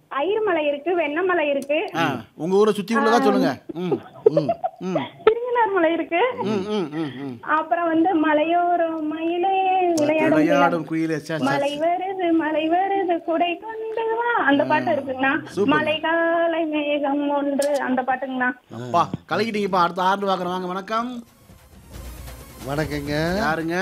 ஐயர்மலை இருக்கு வெண்ணமலை இருக்கு ஆ உங்க ஊரை சுத்தி உள்ளதா சொல்லுங்க ம் ம் ம் திருஞார் மலை இருக்கு ம் ம் ம் ம் அப்புறம் வந்து மலையோரம் மயிலே விளையாடும் விளையாடும் குயிலே சே, சே, மலை வருது மலை வருது குடை கொண்டு வா அந்த பாட்டு இருக்குங்கண்ணா சூப்பர். மலை காலை மேகம் ஒன்று அந்த பாட்டுங்கண்ணா அப்பா கலக்கிட்டீங்கப்பா அடுத்த ஆண்டு பார்க்குறேன் வாங்க வணக்கம் வணக்கங்க யாருங்க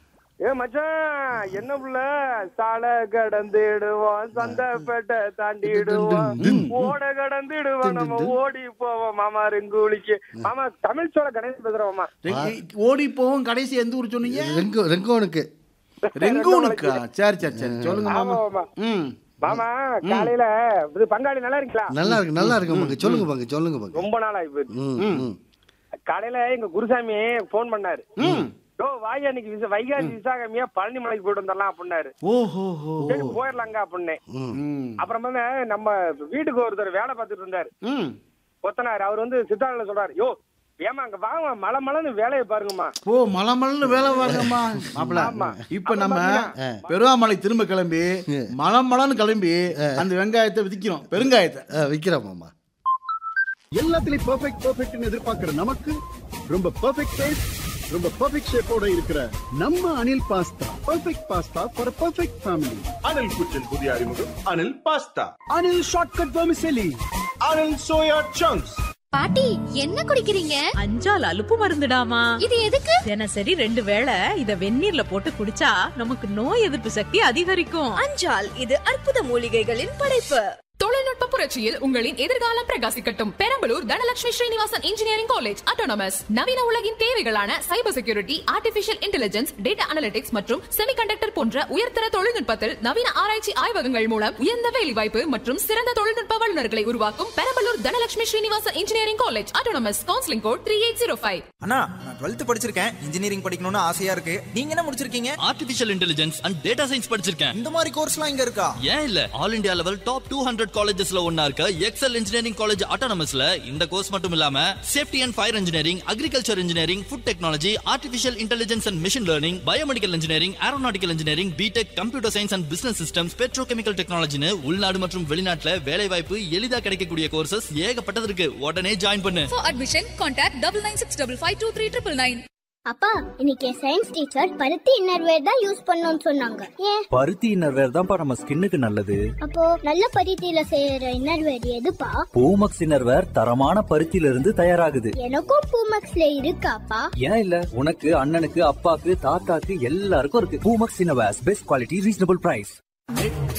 ஏ மச்சான் என்ன புள்ள சாலை கடந்துடுவோம் சந்தைப்பேட்டை தாண்டிடுவோம் ஓட கடந்துடுவோம் நம்ம ஓடி போவோம் மாமா ரெங்குலிக்கு மாமா தமிழ் சோழ கணேசன் பேசுறோம் மாமா ரெ- ஓடி போவோம் கடைசி எந்த ஊர் சொன்னீங்க ரெங்கோ ரெங்கோனுக்கு ரெங்கூனுக்கா சரி சரி சரி சொல்லுங்க மாமா ஆமா, ஆமா. ம் மாமா காலையில இது பங்காளி நல்லா இருக்கீங்களா நல்லா இருக்கு நல்லா இருக்கு பங்கு சொல்லுங்க பங்கு சொல்லுங்க பங்கு ரொம்ப நாள் ஆகி போயிடுச்சு ம் ம் காலையில எங்க குருசாமி போன் பண்ணாரு ம் ஓ வாய் அன்னைக்கு விச- வைகாசி விசாகமியா பழனி மலைக்கு போயிட்டு வந்துடலாம் அப்படின்னாரு ஓஹோ ஹோ சரி போயிடலாங்க அப்படின்னேன் ம் அப்புறம் வந்து நம்ம வீட்டுக்கு ஒருத்தர் வேலை பார்த்துட்டு இருந்தாரு ம் கொத்தனார் அவர் வந்து சித்தாரில் சொல்றாரு யோ ஏமா அங்க வாங்க மலை மலைன்னு வேலையை பாருங்கம்மா ஓ மலை மலைன்னு வேலை பாருங்கம்மா மாப்பிள ஆமா. இப்ப அப்புறம் நம்ம பாத்தீங்கன்னா, பெருவாமலை திரும்ப கிளம்பி மலை மலைன்னு கிளம்பி அந்த வெங்காயத்தை விதிக்கிறோம் பெருங்காயத்தை ஆ, விக்கிறோம் மாமா எல்லாத்துலயும் பெர்ஃபெக்ட் பெர்ஃபெக்ட்னு எதிர்பார்க்கிற நமக்கு ரொம்ப பெர்ஃபெக்ட் டேஸ்ட் ரொம்ப பெர்ஃபெக்ட் ஷேப்போட இருக்கிற நம்ம Anil pasta perfect pasta for perfect family Anil kitchen புதிய அறிமுகம் Anil pasta Anil shortcut vermicelli Anil soya chunks பாட்டி என்ன குடிக்கிறீங்க அஞ்சால் அலுப்பு மருந்துடாமா இது எதுக்கு தினசரி ரெண்டு வேளை இத வெந்நீர்ல போட்டு குடிச்சா நமக்கு நோய் எதிர்ப்பு சக்தி அதிகரிக்கும் அஞ்சால் இது அற்புத மூலிகைகளின் படைப்பு தொழில்நுட்ப புரட்சியில் உங்களின் எதிர்காலம் பிரகாசிக்கட்டும் Perambalur Dhanalakshmi Srinivasan engineering college autonomous நவீன உலகின் தேவைகளான cyber security artificial intelligence data analytics மற்றும் செமிகண்டக்டர் போன்ற உயர்தர தொழில்நுட்பத்தில் நவீன ஆராய்ச்சி ஆய்வகங்கள் மூலம் உயர்ந்த வேலைவாய்ப்பு மற்றும் சிறந்த தொழில்நுட்ப வல்லுநர்களை உருவாக்கும் Perambalur Dhanalakshmi Srinivasan engineering college autonomous counselling code three eight zero five அண்ணா நான் டுவெல்த் படிச்சிருக்கேன் இன்ஜினியரிங் படிக்கணும்னு ஆசையா இருக்கு நீங்க என்ன முடிச்சிருக்கீங்க artificial intelligence and data science படிச்சிருக்கேன் இந்த மாதிரி கோர்ஸ்லாம் இங்க இருக்கா ஏன் இல்ல all India level top two hundred காலேஜஸ்ல ஒன்னா இருக்க எக்ஸல் இன்ஜினியரிங் காலேஜ் ஆட்டோனமஸ்ல இந்த கோர்ஸ் மட்டும் இல்லாம safety and fire engineering agriculture engineering food technology artificial intelligence and machine learning biomedical engineering aeronautical engineering B Tech computer science and business systems பெட்ரோகெமிக்கல் டெக்னாலஜின்னு உள்நாடு மற்றும் வெளிநாட்டுல வேலை வாய்ப்பு எளிதா கிடைக்கக்கூடிய கோர்சஸ் ஏகப்பட்டது இருக்கு உடனே ஜாயின் பண்ணு For admission, contact double nine six double five two three triple nine. அப்பா இன்னைக்கு சயின்ஸ் டீச்சர் பருத்தி இன்னர்வேர் தான் யூஸ் பண்ணணும்னு சொன்னாங்க ஏன் பருத்தி இன்னர்வேர் தான்ப்பா நம்ம ஸ்கின்னுக்கு நல்லது அப்போ நல்ல பருத்தியில செய்யற இன்னர்வேர் எதுப்பா பூமக்ஸ் இன்னர்வேர் தரமான பருத்தியில இருந்து தயாராகுது எனக்கும் பூமக்ஸ்ல இருக்காப்பா ஏன் இல்ல உனக்கு அண்ணனுக்கு அப்பாக்கு தாத்தாக்கு எல்லாருக்கும் இருக்கு Poomex innerwears best quality reasonable price